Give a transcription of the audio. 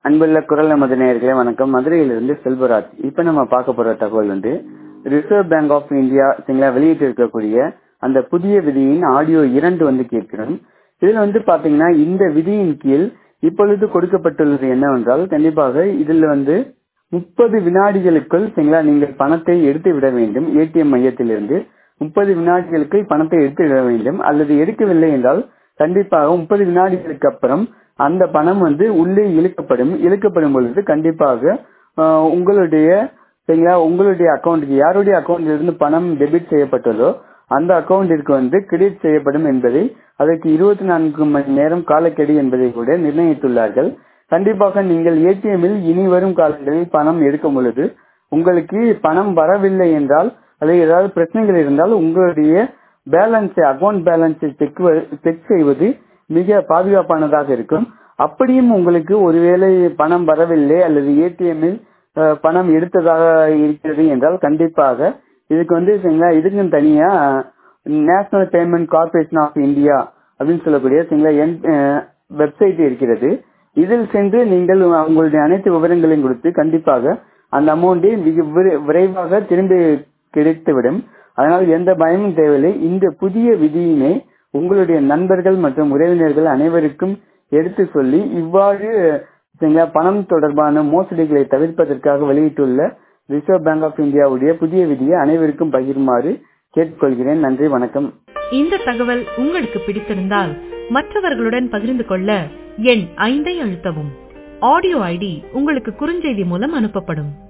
அன்புள்ள குரல் நமது நேயர்களே வணக்கம் மதுரையிலிருந்து செல்வராஜ் இப்ப நம்ம பார்க்க போற தகவல் வந்து ரிசர்வ் பேங்க் ஆஃப் இந்தியா சரிங்களா வெளியிட்டு இருக்கக்கூடிய அந்த புதிய விதியின் ஆடியோ இரண்டு வந்து கேட்கிறோம் இதுல வந்து பாத்தீங்கன்னா இந்த விதியின் கீழ் இப்பொழுது கொடுக்கப்பட்டுள்ளது என்னவென்றால் கண்டிப்பாக இதுல வந்து முப்பது வினாடிகளுக்குள் சரிங்களா நீங்கள் பணத்தை எடுத்து விட வேண்டும் ஏடிஎம் மையத்திலிருந்து முப்பது வினாடிகளுக்கு பணத்தை எடுத்து விட வேண்டும் அல்லது எடுக்கவில்லை என்றால் கண்டிப்பாக முப்பது வினாடிகளுக்கு அப்புறம் அந்த பணம் வந்து உள்ளே இழுக்கப்படும் இழுக்கப்படும் பொழுது கண்டிப்பாக ஆஹ், உங்களுடைய சரிங்களா உங்களுடைய அக்கௌண்ட்டுக்கு யாருடைய அக்கௌண்ட்ல இருந்து பணம் டெபிட் செய்யப்பட்டதோ அந்த அக்கௌண்டிற்கு வந்து கிரெடிட் செய்யப்படும் என்பதை அதற்கு இருபத்தி நான்கு மணி நேரம் காலக்கெடு என்பதை கூட நிர்ணயித்துள்ளார்கள் கண்டிப்பாக நீங்கள் ஏடிஎம்மில் இனி வரும் காலங்களில் பணம் எடுக்கும் பொழுது உங்களுக்கு பணம் வரவில்லை என்றால் அது ஏதாவது பிரச்சனைகள் இருந்தால் உங்களுடைய பேலன்ஸை அக்கௌண்ட் பேலன்ஸை செக் செக் செய்வது மிக பாதுகாப்பானதாக இருக்கும் அப்படியும் உங்களுக்கு ஒருவேளை பணம் வரவில்லை அல்லது ஏடிஎம்மில் பணம் எடுத்ததாக இருக்கிறது என்றால் கண்டிப்பாக இதுக்கு வந்து சரிங்களா இதுக்கும் தனியா national payment corporation of India அப்படின்னு சொல்லக்கூடிய சரிங்களா வெப்சைட் இருக்கிறது இதில் சென்று நீங்கள் உங்களுடைய அனைத்து விவரங்களையும் கொடுத்து கண்டிப்பாக அந்த அமௌண்டை மிக விரை- விரைவாக திரும்பி கிடைத்துவிடும் அதனால் எந்த பயமும் தேவையில்லை இந்த புதிய விதியினை உங்களுடைய நண்பர்கள் மற்றும் உறவினர்கள் அனைவருக்கும் எடுத்து சொல்லி இவ்வாறு சரிங்களா, பணம் தொடர்பான மோசடிகளை தவிர்ப்பதற்காக வெளியிட்டுள்ள ரிசர்வ் பேங்க் ஆஃப் இந்தியாவுடைய புதிய விதியை அனைவருக்கும் பகிருமாறு கேட்டுக்கொள்கிறேன் நன்றி வணக்கம் இந்த தகவல் உங்களுக்கு பிடித்திருந்தால் மற்றவர்களுடன் பகிர்ந்து கொள்ள எண் ஐந்தை அழுத்தவும் ஆடியோ ஐடி உங்களுக்கு குறுஞ்செய்தி மூலம் அனுப்பப்படும்